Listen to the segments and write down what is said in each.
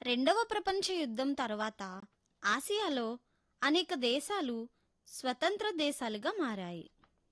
రెండవ ప్రపంచ యుద్ధం తర్వాత ఆసియాలో అనేక దేశాలు స్వతంత్ర దేశాలుగా మారాయి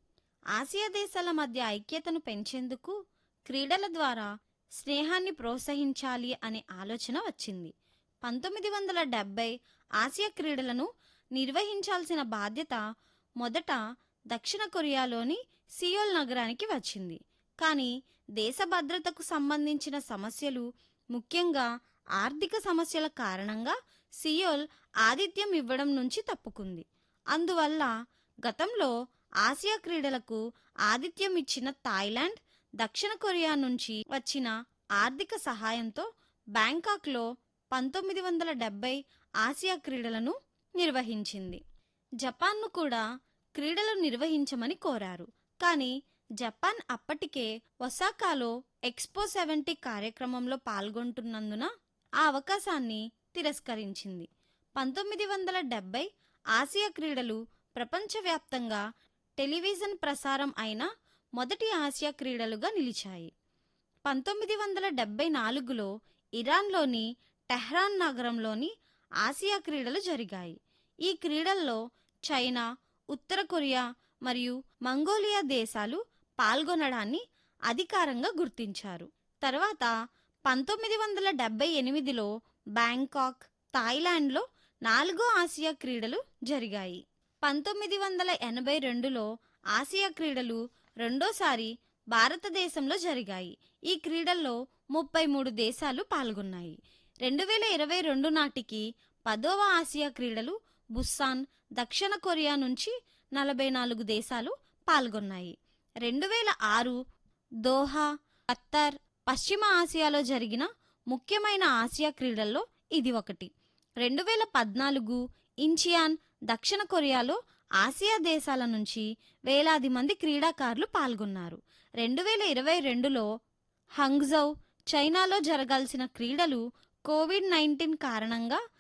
ఆసియా దేశాల మధ్య ఐక్యతను పెంచేందుకు క్రీడల ద్వారా స్నేహాన్ని ప్రోత్సహించాలి అనే ఆలోచన వచ్చింది పంతొమ్మిది వందల డెబ్బై ఆసియా క్రీడలను నిర్వహించాల్సిన బాధ్యత మొదట దక్షిణ కొరియాలోని సియోల్ నగరానికి వచ్చింది కానీ దేశ భద్రతకు సంబంధించిన సమస్యలు ముఖ్యంగా ఆర్థిక సమస్యల కారణంగా సియోల్ ఆతిథ్యం ఇవ్వడం నుంచి తప్పుకుంది అందువల్ల గతంలో ఆసియా క్రీడలకు ఆతిథ్యం ఇచ్చిన థాయిలాండ్ దక్షిణ కొరియా నుంచి వచ్చిన ఆర్థిక సహాయంతో బ్యాంకాక్లో పంతొమ్మిది వందల డెబ్బై ఆసియా క్రీడలను నిర్వహించింది జపాన్ను కూడా క్రీడలు నిర్వహించమని కోరారు కానీ జపాన్ అప్పటికే ఒసాకాలో ఎక్స్పో సెవెంటీ కార్యక్రమంలో పాల్గొంటున్నందున ఆ అవకాశాన్ని తిరస్కరించింది పంతొమ్మిది వందల డెబ్బై ఆసియా క్రీడలు ప్రపంచవ్యాప్తంగా టెలివిజన్ ప్రసారం అయిన మొదటి ఆసియా క్రీడలుగా నిలిచాయి పంతొమ్మిది వందల డెబ్బై నాలుగులో ఇరాన్లోని టెహ్రాన్ నగరంలోని ఆసియా క్రీడలు జరిగాయి ఈ క్రీడల్లో చైనా ఉత్తర కొరియా మరియు మంగోలియా దేశాలు పాల్గొనడాన్ని అధికారంగా గుర్తించారు తర్వాత పంతొమ్మిది వందల డెబ్బై ఎనిమిదిలో బ్యాంకాక్ థాయిలాండ్లో నాలుగో ఆసియా క్రీడలు జరిగాయి పంతొమ్మిది వందల ఎనభై రెండులో ఆసియా క్రీడలు రెండోసారి భారతదేశంలో జరిగాయి ఈ క్రీడల్లో ముప్పై మూడు దేశాలు పాల్గొన్నాయి రెండు వేల ఇరవై రెండు నాటికి పదవ ఆసియా క్రీడలు బుస్సాన్ దక్షిణ కొరియా నుంచి నలభై నాలుగు దేశాలు పాల్గొన్నాయి రెండు వేల ఆరు దోహా ఖత్తర్ పశ్చిమ ఆసియాలో జరిగిన ముఖ్యమైన ఆసియా క్రీడల్లో ఇది ఒకటి రెండు వేల పద్నాలుగు ఇంచియాన్ దక్షిణ కొరియాలో ఆసియా దేశాల నుంచి వేలాది మంది క్రీడాకారులు పాల్గొన్నారు రెండు వేల ఇరవై రెండులో హంగ్జౌ చైనాలో జరగాల్సిన క్రీడలు కోవిడ్ నైన్టీన్ కారణంగా